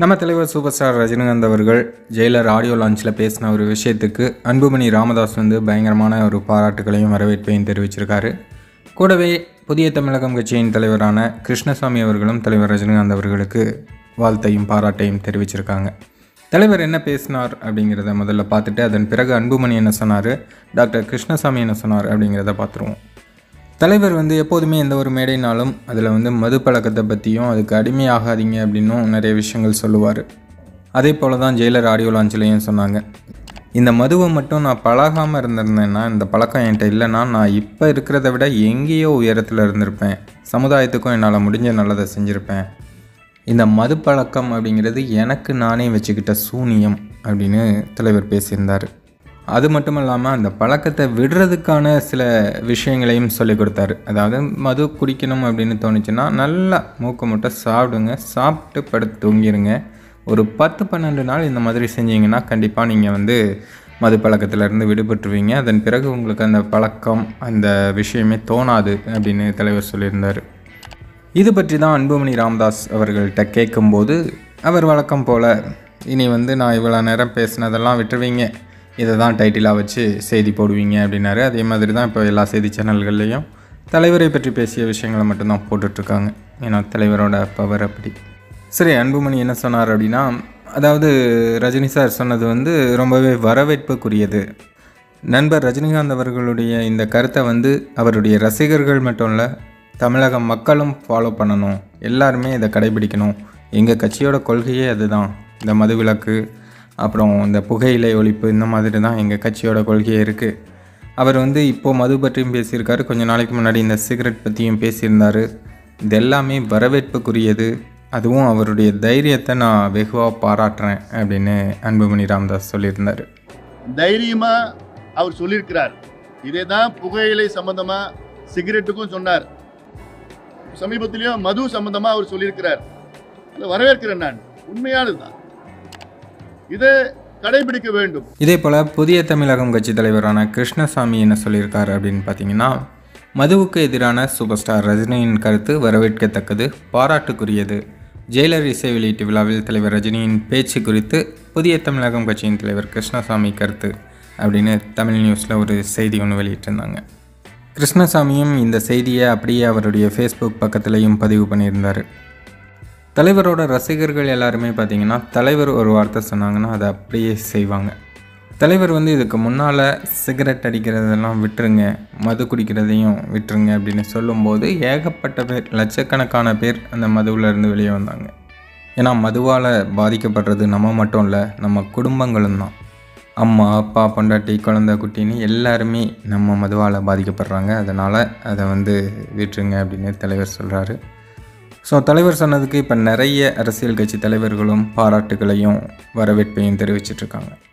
நம்ம தலைவர் super star Rajinikanth அவர்கள் ஜெயிலர் ஆடியோ லான்ச்சில் பேசின ஒரு விஷயத்துக்கு அன்புமணி ராமதாஸ் வந்து பயங்கரமான ஒரு பாராட்டுகளையும் வரவேற்பையும் தெரிவிச்சிருக்காரு கூடவே புதிய தமிழகம் கட்சியின் தலைவரான கிருஷ்ணசாமி அவர்களும் தலைவர் ரஜினிகாந்த் அவர்களுக்கு வாழ்த்தையும் பாராட்டையும் தெரிவிச்சிருக்காங்க தலைவர் என்ன பேசினார் அப்படிங்கிறத முதல்ல பார்த்துட்டு அதன் பிறகு அன்புமணி என்ன சொன்னார் டாக்டர் கிருஷ்ணசாமி என்ன சொன்னார் அப்படிங்கிறத பார்த்துருவோம் தலைவர் வந்து எப்போதுமே எந்த ஒரு மேடைனாலும் அதில் வந்து மது பழக்கத்தை பற்றியும் அதுக்கு அடிமையாகாதீங்க அப்படின்னும் நிறைய விஷயங்கள் சொல்லுவார் அதே போல் தான் ஜெயிலர் ஆடியோ லான்ச்லேயும் சொன்னாங்க இந்த மதுவை மட்டும் நான் பழகாமல் இருந்திருந்தேன்னா இந்த பழக்கம் என்கிட்ட இல்லைன்னா நான் இப்போ இருக்கிறத விட எங்கேயோ உயரத்தில் இருந்திருப்பேன் சமுதாயத்துக்கும் என்னால் முடிஞ்ச நல்லதை செஞ்சுருப்பேன் இந்த மது பழக்கம் அப்படிங்கிறது எனக்கு நானே வச்சுக்கிட்ட சூனியம் அப்படின்னு தலைவர் பேசியிருந்தார் அது மட்டும் இல்லாமல் அந்த பழக்கத்தை விடுறதுக்கான சில விஷயங்களையும் சொல்லி கொடுத்தாரு அதாவது மது குடிக்கணும் அப்படின்னு தோணுச்சுன்னா நல்லா மூக்க முட்டை சாப்பிடுங்க சாப்பிட்டு படுத்து தூங்கிடுங்க ஒரு பத்து பன்னெண்டு நாள் இந்த மாதிரி செஞ்சீங்கன்னா கண்டிப்பாக நீங்கள் வந்து மது பழக்கத்திலேருந்து விடுபட்டுருவீங்க அதன் பிறகு உங்களுக்கு அந்த பழக்கம் அந்த விஷயமே தோணாது அப்படின்னு தலைவர் சொல்லியிருந்தார் இது பற்றி தான் அன்புமணி ராமதாஸ் அவர்கள்ட்ட கேட்கும்போது அவர் வழக்கம் போல் இனி வந்து நான் இவ்வளோ நேரம் பேசினதெல்லாம் விட்டுருவீங்க இதை தான் டைட்டிலாக வச்சு செய்தி போடுவீங்க அப்படின்னாரு அதே மாதிரி தான் இப்போ எல்லா செய்தி சேனல்கள்லேயும் தலைவரை பற்றி பேசிய விஷயங்களை மட்டும்தான் போட்டுட்ருக்காங்க ஏன்னா தலைவரோட பவர் அப்படி சரி அன்புமணி என்ன சொன்னார் அப்படின்னா அதாவது ரஜினி சார் சொன்னது வந்து ரொம்பவே வரவேற்புக்குரியது நண்பர் ரஜினிகாந்த் அவர்களுடைய இந்த கருத்தை வந்து அவருடைய ரசிகர்கள் மட்டும் இல்லை தமிழக மக்களும் ஃபாலோ பண்ணணும் எல்லாருமே இதை கடைபிடிக்கணும் எங்கள் கட்சியோட கொள்கையே அதுதான் இந்த மதுவிலக்கு அப்புறம் இந்த புகையிலை ஒழிப்பு இந்த மாதிரி தான் எங்கள் கட்சியோட கொள்கையே இருக்குது அவர் வந்து இப்போது மது பற்றியும் பேசியிருக்காரு கொஞ்ச நாளைக்கு முன்னாடி இந்த சிகரெட் பற்றியும் பேசியிருந்தார் இது எல்லாமே வரவேற்புக்குரியது அதுவும் அவருடைய தைரியத்தை நான் வெகுவாக பாராட்டுறேன் அப்படின்னு அன்புமணி ராமதாஸ் சொல்லியிருந்தார் தைரியமா அவர் சொல்லியிருக்கிறார் இதே தான் புகையிலை சம்பந்தமா சிகரெட்டுக்கும் சொன்னார் சமீபத்திலையும் மது சம்பந்தமா அவர் சொல்லியிருக்கிறார் அதை வரவேற்கிறேன் நான் உண்மையானதுதான் இதை கடைபிடிக்க வேண்டும் இதே போல் புதிய தமிழகம் கட்சி தலைவரான கிருஷ்ணசாமி என்ன சொல்லியிருக்காரு அப்படின்னு பார்த்தீங்கன்னா மதுவுக்கு எதிரான சூப்பர் ஸ்டார் ரஜினியின் கருத்து வரவேற்கத்தக்கது பாராட்டுக்குரியது ஜெயிலர் இசை வெளியீட்டு விழாவில் தலைவர் ரஜினியின் பேச்சு குறித்து புதிய தமிழகம் கட்சியின் தலைவர் கிருஷ்ணசாமி கருத்து அப்படின்னு தமிழ் நியூஸில் ஒரு செய்தி ஒன்று வெளியிட்டிருந்தாங்க கிருஷ்ணசாமியும் இந்த செய்தியை அப்படியே அவருடைய ஃபேஸ்புக் பக்கத்துலேயும் பதிவு பண்ணியிருந்தார் தலைவரோட ரசிகர்கள் எல்லாருமே பார்த்தீங்கன்னா தலைவர் ஒரு வார்த்தை சொன்னாங்கன்னா அதை அப்படியே செய்வாங்க தலைவர் வந்து இதுக்கு முன்னால் சிகரெட் அடிக்கிறதெல்லாம் விட்டுருங்க மது குடிக்கிறதையும் விட்டுருங்க அப்படின்னு சொல்லும்போது ஏகப்பட்ட பேர் லட்சக்கணக்கான பேர் அந்த மதுவில் இருந்து வெளியே வந்தாங்க ஏன்னா மதுவால் பாதிக்கப்படுறது நம்ம மட்டும் இல்லை நம்ம குடும்பங்களும் தான் அம்மா அப்பா பொண்டாட்டி குழந்தை குட்டின்னு எல்லாருமே நம்ம மதுவால் பாதிக்கப்படுறாங்க அதனால் அதை வந்து விட்டுருங்க அப்படின்னு தலைவர் சொல்கிறாரு ஸோ தலைவர் சொன்னதுக்கு இப்போ நிறைய அரசியல் கட்சி தலைவர்களும் பாராட்டுகளையும் வரவேற்பையும் தெரிவிச்சிட்ருக்காங்க